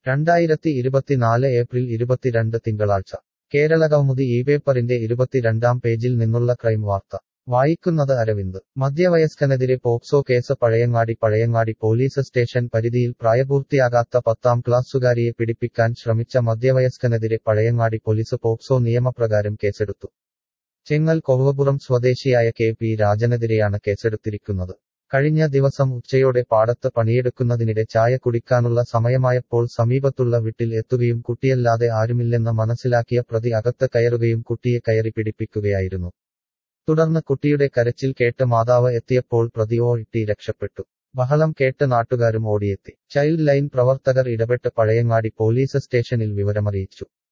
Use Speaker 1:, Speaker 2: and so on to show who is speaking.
Speaker 1: രണ്ടായിരത്തി ഇരുപത്തിനാല് ഏപ്രിൽ ഇരുപത്തിരണ്ട് തിങ്കളാഴ്ച കേരളകൗമുദി ഈ പേപ്പറിന്റെ ഇരുപത്തിരണ്ടാം പേജിൽ നിന്നുള്ള ക്രൈം വാർത്ത വായിക്കുന്നത് അരവിന്ദ് മധ്യവയസ്കനെതിരെ POCSO case Pazhayangadi Pazhayangadi police station പരിധിയിൽ പ്രായപൂർത്തിയാകാത്ത പത്താം ക്ലാസ്സുകാരിയെ പിടിപ്പിക്കാൻ ശ്രമിച്ച മധ്യവയസ്കനെതിരെ പഴയങ്ങാടി പോലീസ് പോക്സോ നിയമപ്രകാരം കേസെടുത്തു ചെങ്ങൽ കൊവ്വപുറം സ്വദേശിയായ കെ പി രാജനെതിരെയാണ് കേസെടുത്തിരിക്കുന്നത് കഴിഞ്ഞ ദിവസം ഉച്ചയോടെ പാടത്ത് പണിയെടുക്കുന്നതിനിടെ ചായ കുടിക്കാനുള്ള സമയമായപ്പോൾ സമീപത്തുള്ള വീട്ടിൽ എത്തുകയും കുട്ടിയല്ലാതെ ആരുമില്ലെന്ന് മനസ്സിലാക്കിയ പ്രതി അകത്ത് കയറുകയും കുട്ടിയെ കയറി പിടിപ്പിക്കുകയായിരുന്നു തുടർന്ന് കുട്ടിയുടെ കരച്ചിൽ കേട്ട് മാതാവ് എത്തിയപ്പോൾ പ്രതി ഓ ഇട്ടി രക്ഷപ്പെട്ടു ബഹളം കേട്ട് നാട്ടുകാരും ഓടിയെത്തി ചൈൽഡ് ലൈൻ പ്രവർത്തകർ ഇടപെട്ട് പഴയങ്ങാടി പോലീസ് സ്റ്റേഷനിൽ വിവരമറിയിച്ചു